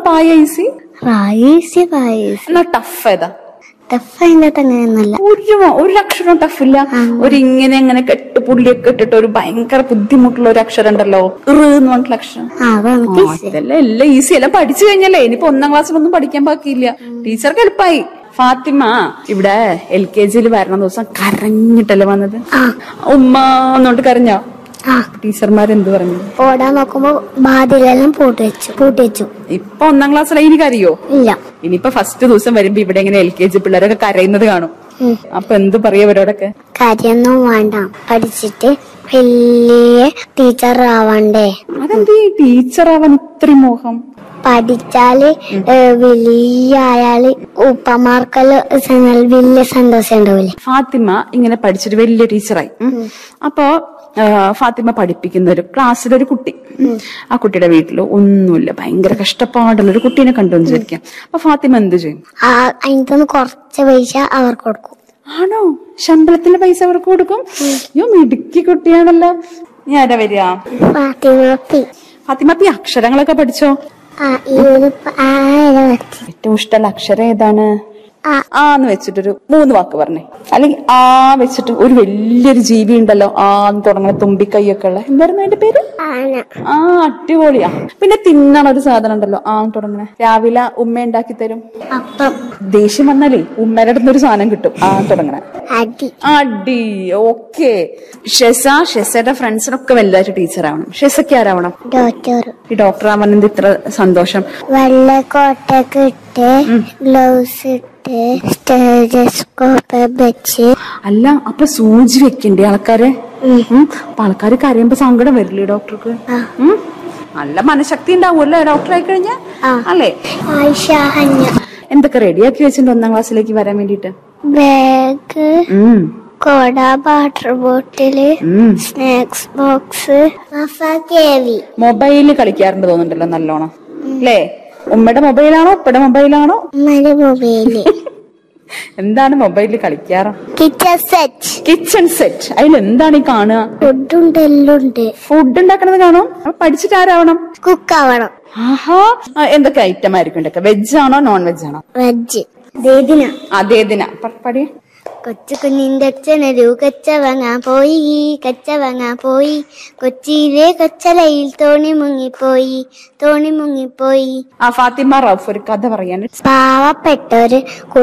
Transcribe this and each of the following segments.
പായ ഈസി റായിസി പായസി എന്നാ ടഫ് ഏതാ ടഫ് അതിനകത്ത് അങ്ങനെയൊന്നുമല്ല ഒരു ഒരു അക്ഷരം ടഫ് ഇല്ല ഒരു ഇങ്ങനെ അങ്ങനെ കെട്ട് പുള്ളിയൊക്കെ ഇട്ടിട്ട് ഒരു ഭയങ്കര ബുദ്ധിമുട്ടുള്ള ഒരു അക്ഷരം ഉണ്ടല്ലോ ഇറ് എന്ന് പറഞ്ഞിട്ടുള്ള അക്ഷരം ആ അതാണ് ആ, ഇതെല്ലാം എല്ലാം ഈസി എല്ലാം പഠിച്ചു കഴിഞ്ഞല്ലേ ഇനിയിപ്പോ ഒന്നാം ക്ലാസ്സിലൊന്നും പഠിക്കാൻ ബാക്കിയില്ല ടീച്ചർക്ക് എളുപ്പമായി ഫാത്തിമ ഇവിടെ എൽ കെ ജിയിൽ വരണ ദിവസം കരഞ്ഞിട്ടല്ലേ വന്നത് ഉമ്മ എന്നോട്ട് കരഞ്ഞോ ആ ടീച്ചർമാർ എന്ത് പറഞ്ഞു ഓടാൻ നോക്കുമ്പോ ബാതിലെല്ലാം പൂട്ടി വെച്ചു പൂട്ടി വെച്ചു ഇപ്പൊ ഒന്നാം ക്ലാസ്സിലായി ഇനി കരയോ ഇല്ല ഇനിയിപ്പോ ഫസ്റ്റ് ദിവസം വരുമ്പോ ഇവിടെ ഇങ്ങനെ എൽ കെ ജി പിള്ളേരൊക്കെ കരയുന്നത് കാണും ഉം. അപ്പൊ എന്ത് പറയും അവരോടൊക്കെ കാര്യമൊന്നും വേണ്ട പഠിച്ചിട്ട് വലിയ ടീച്ചർ ആവണ്ടേ അതെന്ത് ഈ ടീച്ചർ ആവാൻ ഇത്രയും മോഹം പഠിച്ചാല് ഏ, വലിയ ആയാല് ഉപ്പമാർക്കെല്ലാം സ- വലിയ സന്തോഷം ഉണ്ടാവില്ലേ ഫാത്തിമ ഇങ്ങനെ പഠിച്ചിട്ട് വലിയ ടീച്ചറായി ഉം. അപ്പോ ആ, ഫാത്തിമ പഠിപ്പിക്കുന്ന ഒരു ക്ലാസ്സിലൊരു കുട്ടി ഉം. ആ കുട്ടിയുടെ വീട്ടിൽ ഒന്നുമില്ല ഭയങ്കര കഷ്ടപ്പാടുള്ള ഒരു കുട്ടീനെ കണ്ടു എന്ന് വിചാരിക്കാം അപ്പൊ ഫാത്തിമ എന്ത് ചെയ്യും ആ അതിനകത്തുനിന്ന് കുറച്ച് പൈസ അവർക്ക് കൊടുക്കും ആണോ ശമ്പളത്തിന്റെ പൈസ അവർക്ക് കൊടുക്കും അയ്യോ മിടുക്കി കുട്ടിയാണല്ലോ ഞാൻ ആരാ വരിക ഫാത്തിമപ്പി ഫാത്തിമ ഇപ്പൊ ഈ അക്ഷരങ്ങളൊക്കെ പഠിച്ചോ ആ ഈ ഒരു പ- ആ ഇല വെച്ച് ഏറ്റവും ഇഷ്ടമുള്ള അക്ഷരം ഏതാണ് ആ ആ എന്ന് വെച്ചിട്ടൊരു മൂന്ന് വാക്ക് പറഞ്ഞേ അല്ലെങ്കിൽ ആ വെച്ചിട്ട് ഒരു വലിയൊരു ജീവി ഉണ്ടല്ലോ ആ എന്ന് തുടങ്ങുന്ന തുമ്പിക്കൈയൊക്കെ ഉള്ള എന്തായിരുന്നു അതിന്റെ പേര് ആന ആ അടിപൊളിയാ പിന്നെ തിന്നണ ഒരു സാധനം ഉണ്ടല്ലോ ആ എന്ന് തുടങ്ങണേ രാവിലെ ഉമ്മ ഉണ്ടാക്കി തരും അപ്പം ദേഷ്യം വന്നാലേ ഉമ്മയുടെ അടുത്ത് ഒരു സാധനം കിട്ടും ആ എന്ന് തുടങ്ങണേ അടി അടി ഓക്കെ ഷെസ ഷെസയുടെ ഫ്രണ്ട്സിനൊക്കെ വലുതായിട്ട് ടീച്ചർ ആവണം ഷെസയ്ക്ക് ആരാവണം ഡോക്ടർ ഈ ഡോക്ടർ ആവാൻ എന്ത് ഇത്ര സന്തോഷം വെള്ള കോട്ടൊക്കെ ഇട്ട് ഗ്ലൗസ് ഇട്ട് സ്റ്റെറ്റോസ്കോപ്പ് വെച്ച് അല്ല അപ്പൊ സൂചി വെക്കണ്ടേ ആൾക്കാരെ ഉം. അപ്പൊ ആൾക്കാര് കരയുമ്പോ സങ്കടം വരില്ലേ ഡോക്ടർക്ക് ഉം. നല്ല മനഃശക്തി ഉണ്ടാവുമല്ലോ ഡോക്ടർ ആയി കഴിഞ്ഞ ആ. അല്ലേ ആയിഷ ഹഞ്ഞ എന്തൊക്കെ റെഡിയാക്കി വെച്ചിട്ടുണ്ട് ഒന്നാം ക്ലാസ്സിലേക്ക് വരാൻ വേണ്ടിട്ട് ബാഗ് ഉം. കൊട വാട്ടർ ബോട്ടില് ഉം. സ്നാക്സ് ബോക്സ് മഫ കേവി മൊബൈലിൽ കളിക്കാറുണ്ട് തോന്നുന്നുണ്ടല്ലോ നല്ലോണം അല്ലേ ഉമ്മയുടെ മൊബൈലാണോ ഉപ്പയുടെ മൊബൈലാണോ ഉമ്മയുടെ മൊബൈല് എന്താണ് മൊബൈലിൽ കളിക്കാറ് കിച്ചൺ സെറ്റ് കിച്ചൺ സെറ്റ് അതിൽ എന്താണ് ഈ കാണുക ഫുഡുണ്ട് എല്ലാം ഉണ്ട് ഫുഡ് ഉണ്ടാക്കണത് കാണും അപ്പൊ പഠിച്ചിട്ട് ആരാവണം കുക്ക് ആവണം ആഹാ ആ, എന്തൊക്കെ ഐറ്റം ആയിരിക്കും ഉണ്ടാക്കുക വെജ് ആണോ നോൺ വെജ് ആണോ വെജ് ദേദിന അതേതിന പടിയ കൊച്ചു കുഞ്ഞിന്റെ അച്ഛനൊരു കച്ച വാങ്ങാൻ പോയി കച്ച വാങ്ങാൻ പോയി കൊച്ചിയിലെ കൊച്ചലയിൽ തോണി മുങ്ങിപ്പോയി തോണി മുങ്ങിപ്പോയി ആ ഫാത്തിമ റൌഫ് ഒരു കഥ പറയാൻ പാവപ്പെട്ട ഒരു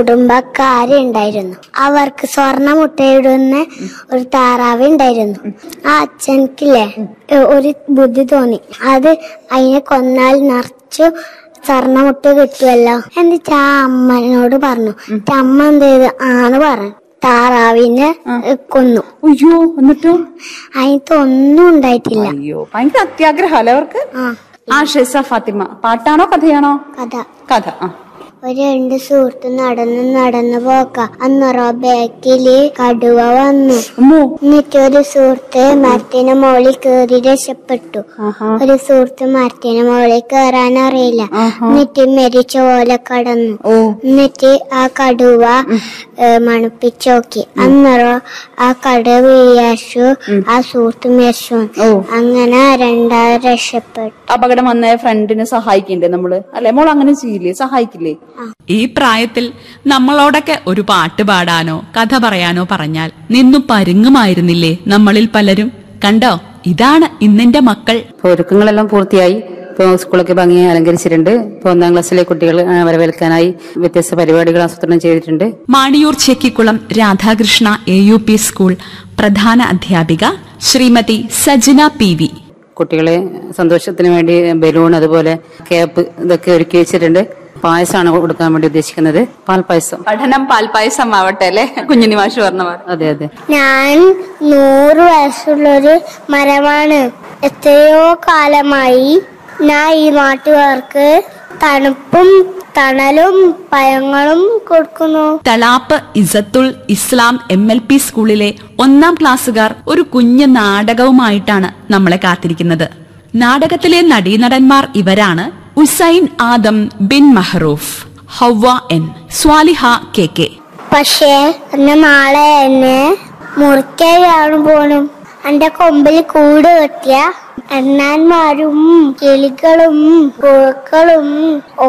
കുടുംബക്കാരുണ്ടായിരുന്നു അവർക്ക് സ്വർണ്ണ മുട്ടയിടുന്ന ഒരു താറാവ് ഉണ്ടായിരുന്നു ആ അച്ഛനക്കില്ലേ ഏ, ഒരു ബുദ്ധി തോന്നി അത് അതിനെ കൊന്നാൽ നിറച്ചു സ്വർണ്ണ മുട്ട കിട്ടുമല്ലോ എന്നിട്ട് ആ അമ്മനോട് പറഞ്ഞു എന്നിട്ട് അമ്മ എന്ത് ചെയ്തു ആന്ന് പറഞ്ഞു താറാവിനെ ഏ, കൊന്നു അയ്യോ എന്നിട്ടോ അതിനകത്ത് ഒന്നും ഉണ്ടായിട്ടില്ല അയ്യോ ഭയങ്കര അത്യാഗ്രഹമല്ലേ അവർക്ക് ആ ആ ഷെസ ഫാത്തിമ പാട്ടാണോ കഥയാണോ കഥ കഥ ആ ഒരു രണ്ട് സുഹൃത്ത് നടന്ന് നടന്ന് പോക്ക അന്നൊറോ ബാക്കില് കടുവ വന്നു അമ്മോ എന്നിട്ട് ഒരു സുഹൃത്ത് മരത്തിന് മുകളിൽ കയറി രക്ഷപ്പെട്ടു ആഹാ ഒരു സുഹൃത്ത് മരത്തിന് മുകളിൽ കയറാൻ അറിയില്ല ആഹാ. എന്നിട്ട് മരിച്ച പോലെ കടന്നു ഓ എന്നിട്ട് ആ കടുവ ഏ, മണപ്പിച്ച് നോക്കി അന്നേരം ആ കടുവ വിചാരിച്ചു ആ സുഹൃത്ത് മരിച്ചു ഓ അങ്ങനെ രണ്ടാമത് രക്ഷപ്പെട്ടു അപകടം വന്ന ഫ്രണ്ടിനെ സഹായിക്കണ്ടേ നമ്മള് അല്ലെ മോൾ അങ്ങനെ ചെയ്യില്ലേ സഹായിക്കില്ലേ ഈ പ്രായത്തിൽ നമ്മളോടൊക്കെ ഒരു പാട്ട് പാടാനോ കഥ പറയാനോ പറഞ്ഞാൽ നിന്നു പരുങ്ങുമായിരുന്നില്ലേ നമ്മളിൽ പലരും കണ്ടോ ഇതാണ് ഇന്നെന്റെ മക്കൾ ഇപ്പോൾ ഒരുക്കങ്ങളെല്ലാം പൂർത്തിയായി ഇപ്പോൾ സ്കൂളൊക്കെ ഭംഗിയായി അലങ്കരിച്ചിട്ടുണ്ട് ഇപ്പോൾ ഒന്നാം ക്ലാസ്സിലെ കുട്ടികൾ ആ, വരവേൽക്കാനായി വ്യത്യസ്ത പരിപാടികൾ ആസൂത്രണം ചെയ്തിട്ടുണ്ട് Maniyoor Chekkikulam Radhakrishna A U P school പ്രധാന അധ്യാപിക ശ്രീമതി സജിന പി വി കുട്ടികളെ സന്തോഷത്തിന് വേണ്ടി ബലൂൺ അതുപോലെ ക്യാപ്പ് ഇതൊക്കെ ഒരുക്കി വെച്ചിട്ടുണ്ട് പായസമാണ് കൊടുക്കാൻ വേണ്ടി ഉദ്ദേശിക്കുന്നത് പാൽപ്പായസം പഠനം പാൽപ്പായസം ആവട്ടെ അല്ലെ കുഞ്ഞുണ്ണി മാഷ് പറഞ്ഞ പോലെ അതെ അതെ ഞാൻ നൂറ് വയസ്സുള്ളൊരു മരമാണ് എത്രയോ കാലമായി ഞാൻ ഈ നാട്ടുകാർക്ക് തണുപ്പും തണലും പഴങ്ങളും കൊടുക്കുന്നു Thalap Izzathul Islam M L P സ്കൂളിലെ ഒന്നാം ക്ലാസ്സുകാർ ഒരു കുഞ്ഞു നാടകവുമായിട്ടാണ് നമ്മളെ കാത്തിരിക്കുന്നത് നാടകത്തിലെ നടീനടന്മാർ ഇവരാണ് Husain Adam Bin Maharoof Hawwa N Swaliha K K പക്ഷേ എന്നെ നാളെ എന്നെ മുറിക്കാനാണ് പോണും എന്റെ കൊമ്പിൽ കൂട് കെട്ടിയ എണ്ണാന്മാരും കിളികളും പുഴുക്കളും